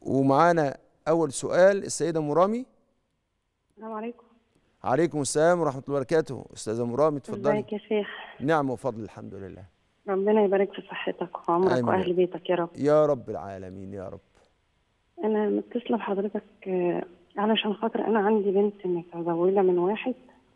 ومعانا اول سؤال السيده مرامي السلام عليكم عليكم السلام ورحمه الله وبركاته استاذه مرامي اتفضلي ازيك يا شيخ نعم وفضل الحمد لله ربنا يبارك في صحتك وعمرك آمين. واهل بيتك يا رب يا رب العالمين يا رب انا متصله بحضرتك آه، علشان خاطر انا عندي بنت متزوجه من واحد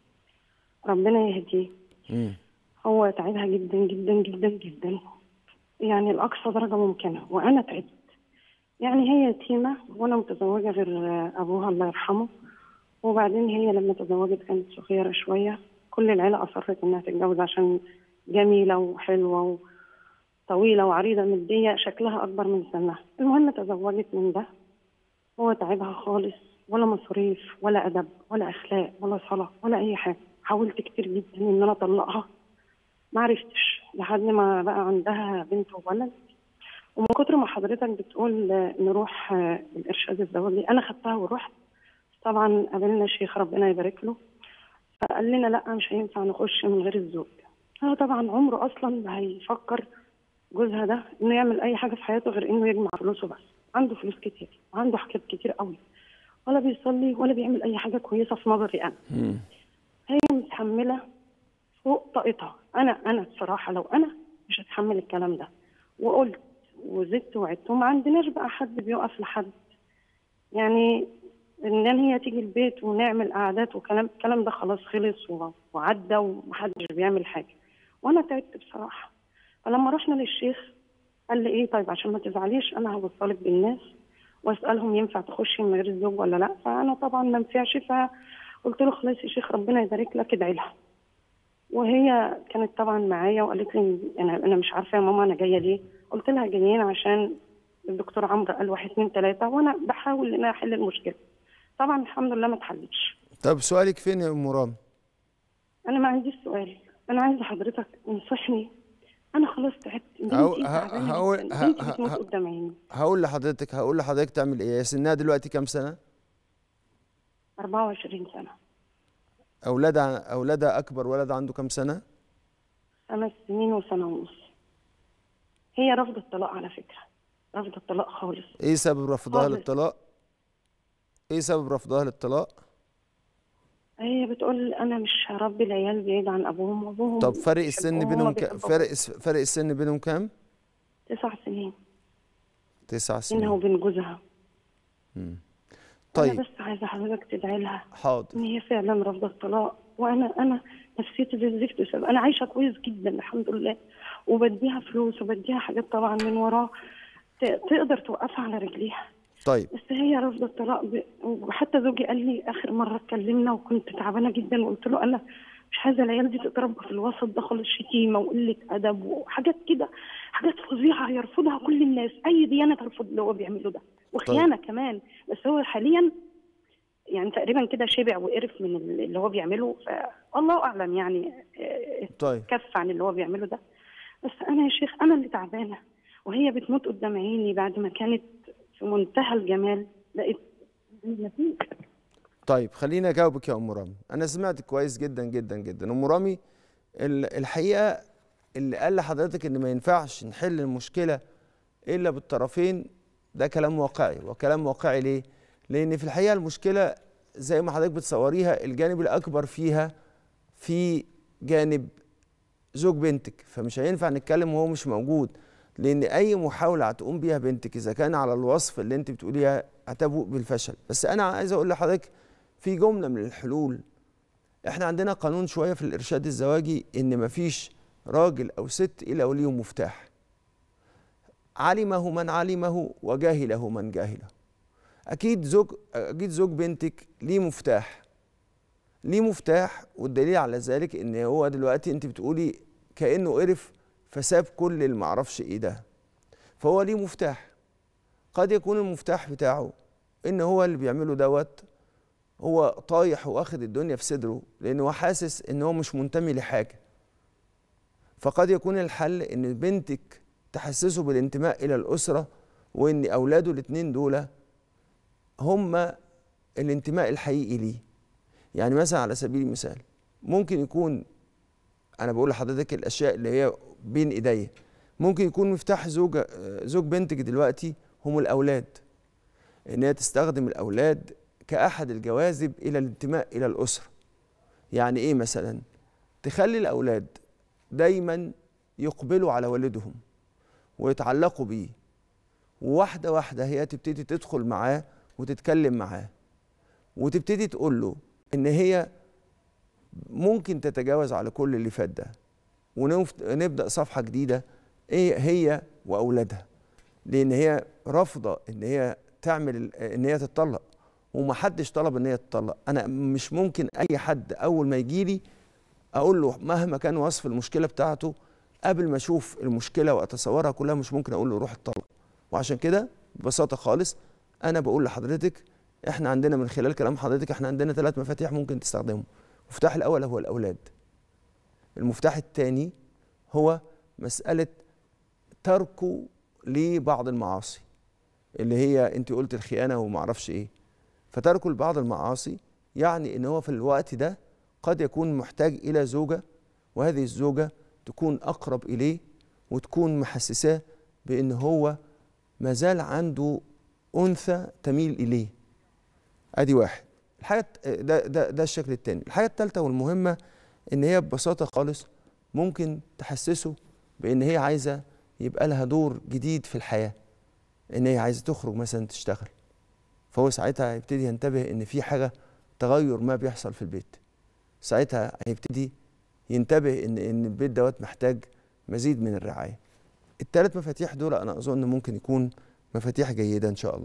ربنا يهديه مم. هو تعبها جدا جدا جدا جدا يعني لاقصى درجه ممكنه وانا تعبت يعني هي يتيمه وانا متزوجه غير آه، ابوها الله يرحمه وبعدين هي لما تزوجت كانت صغيره شويه كل العيله اصرت انها تتجوز عشان جميله وحلوه وطويله وعريضه مديه شكلها اكبر من سنها المهم تزوجت من ده هو تعبها خالص ولا مصاريف ولا ادب ولا اخلاق ولا صلاه ولا اي حاجه حاولت كتير جدا ان انا اطلقها ما عرفتش لحد ما بقى عندها بنت وولد ومن كتر ما حضرتك بتقول آه، نروح آه، الارشاد الزواجي انا خدتها ورحت طبعا قابلنا شيخ ربنا يبارك له فقال لنا لا مش هينفع نخش من غير الزوج هو طبعا عمره اصلا ما هيفكر جوزها ده انه يعمل اي حاجه في حياته غير انه يجمع فلوسه بس عنده فلوس كتير وعنده حاجات كتير قوي ولا بيصلي ولا بيعمل اي حاجه كويسه في نظري انا مم. هي متحمله فوق طاقتها انا انا بصراحه لو انا مش هتحمل الكلام ده وقلت وزدت وعدت وما عندناش بقى حد بيقف لحد يعني ان هي تيجي البيت ونعمل قعدات وكلام الكلام ده خلاص خلص و- وعدى ومحدش بيعمل حاجه وانا تعبت بصراحه فلما رحنا للشيخ قال لي ايه طيب عشان ما تزعليش انا هوصلك بالناس واسالهم ينفع تخشي من غير الزوج ولا لا فانا طبعا ما ينفعش فقلت له خلاص يا شيخ ربنا يبارك لك ادعي لها وهي كانت طبعا معايا وقالت لي انا انا مش عارفه يا ماما انا جايه ليه قلت لها جايين عشان الدكتور عمرو قال واحد اتنين تلاته وانا بحاول ان انا احل المشكله طبعا الحمد لله ما اتحلتش طب سؤالك فين يا ام مرامي انا ما عنديش سؤال انا عايزه حضرتك تنصحني انا خلاص تعبت بنتي هقول- تعبانة هقول- جداً. ه- بنتي ه- بتموت ه- قدام عيني هقول لحضرتك هقول لحضرتك تعمل ايه سنها دلوقتي كام سنه 24 سنه اولادها اولادها اكبر ولد عنده كام سنه خمس سنين وسنه ونص هي رافضه الطلاق على فكره رافضه الطلاق خالص ايه سبب رفضها خالص. للطلاق ايه سبب رفضها للطلاق هي بتقول انا مش هربي العيال بعيد عن ابوهم وابوهم طب فرق السن بيحبوهم بينهم وما كام بيحبوهم. فرق الس- فرق السن بينهم كام تسع سنين تسع بينها سنين وبين جوزها طيب انا بس عايزه حضرتك تدعي لها حاضر ان هي فعلا رافضه الطلاق وانا انا نفسيتي زي الزفت بسبب انا عايشه كويس جدا الحمد لله وبديها فلوس وبديها حاجات طبعا من وراه ت- تقدر توقفها على رجليها طيب بس هي رافضه الطلاق ب... وحتى زوجي قال لي اخر مره اتكلمنا وكنت تعبانه جدا وقلت له انا مش عايزه العيال دي تتربى في الوسط ده خالص شتيمه وقله ادب وحاجات كده حاجات فظيعه يرفضها كل الناس اي ديانه ترفض اللي هو بيعمله ده وخيانه كمان بس هو حاليا يعني تقريبا كده شبع وقرف من اللي هو بيعمله فالله اعلم يعني آه، طيب كف عن اللي هو بيعمله ده بس انا يا شيخ انا اللي تعبانه وهي بتموت قدام عيني بعد ما كانت في منتهى الجمال بقت مفيش طيب خليني اجاوبك يا ام رامي انا سمعت كويس جدا جدا جدا ام رامي ال- الحقيقه اللي قال لحضرتك ان ما ينفعش نحل المشكله الا بالطرفين ده كلام واقعي وكلام واقعي ليه لان في الحقيقه المشكله زي ما حضرتك بتصوريها الجانب الاكبر فيها في جانب زوج بنتك فمش هينفع نتكلم وهو مش موجود لان اي محاوله هتقوم بيها بنتك اذا كان على الوصف اللي انت بتقوليها هتبوء بالفشل بس انا عايز اقول لحضرتك في جمله من الحلول احنا عندنا قانون شويه في الارشاد الزواجي ان مفيش راجل او ست الا وليه مفتاح علمه من علمه وجاهله من جاهله اكيد زوج اكيد زوج بنتك ليه مفتاح ليه مفتاح والدليل على ذلك ان هو دلوقتي انت بتقولي كانه قرف فساب كل اللي معرفش ايه ده فهو ليه مفتاح قد يكون المفتاح بتاعه ان هو اللي بيعمله دوت هو طايح واخد الدنيا في صدره لانه هو حاسس ان هو مش منتمي لحاجه فقد يكون الحل ان بنتك تحسسه بالانتماء الى الاسره وان اولاده الاثنين دول هم الانتماء الحقيقي ليه يعني مثلا على سبيل المثال ممكن يكون انا بقول لحضرتك الاشياء اللي هي بين ايديا ممكن يكون مفتاح زوج زوج بنتك دلوقتي هم الاولاد ان هي تستخدم الاولاد كاحد الجواذب الى الانتماء الى الاسره يعني ايه مثلا تخلي الاولاد دايما يقبلوا على والدهم ويتعلقوا بيه وواحده واحده هي تبتدي تدخل معاه وتتكلم معاه وتبتدي تقول له ان هي ممكن تتجاوز على كل اللي فات ده ونبدا صفحه جديده ايه هي واولادها لان هي رافضه ان هي تعمل ان هي تتطلق ومحدش طلب ان هي تتطلق انا مش ممكن اي حد اول ما يجي لي اقول له مهما كان وصف المشكله بتاعته قبل ما اشوف المشكله واتصورها كلها مش ممكن اقول له روح اتطلق وعشان كده ببساطه خالص انا بقول لحضرتك احنا عندنا من خلال كلام حضرتك احنا عندنا ثلاث مفاتيح ممكن تستخدمهم المفتاح الاول هو الاولاد المفتاح الثاني هو مساله تركه لبعض المعاصي اللي هي انت قلت الخيانه وما اعرفش ايه فتركه لبعض المعاصي يعني ان هو في الوقت ده قد يكون محتاج الى زوجه وهذه الزوجه تكون اقرب اليه وتكون محسساه بان هو ما زال عنده انثى تميل اليه ادي واحد الحاجه ده ده ده الشكل الثاني الحاجه الثالثه والمهمه ان هي ببساطه خالص ممكن تحسسه بان هي عايزه يبقى لها دور جديد في الحياه ان هي عايزه تخرج مثلا تشتغل فهو ساعتها هيبتدي ينتبه ان في حاجه تغير ما بيحصل في البيت ساعتها هيبتدي ينتبه ان ان البيت دوت محتاج مزيد من الرعايه الثلاث مفاتيح دول انا اظن ممكن يكون مفاتيح جيده ان شاء الله